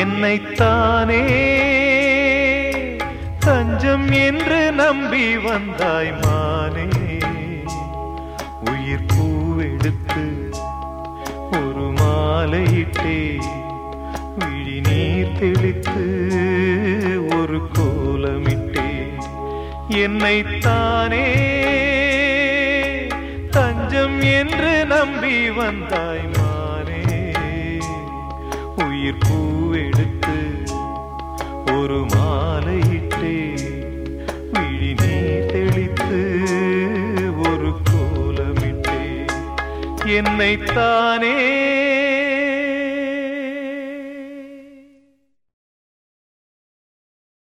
என்னைத்தானே தஞ்சம் என்று நம்பி வந்தாய் மானே உயிர் பூவெடுத்து ஒரு மாலையிட்டே விழி நீர் தெளித்து ஒரு கோலமிட்டே என்னைத்தானே தஞ்சம் என்று நம்பி வந்தாய் மானே உயிர் பூவெடுத்து ஒரு மாலையிட்டே விழி நீர் தெளித்து ஒரு கோலமிட்டே என்னைத்தானே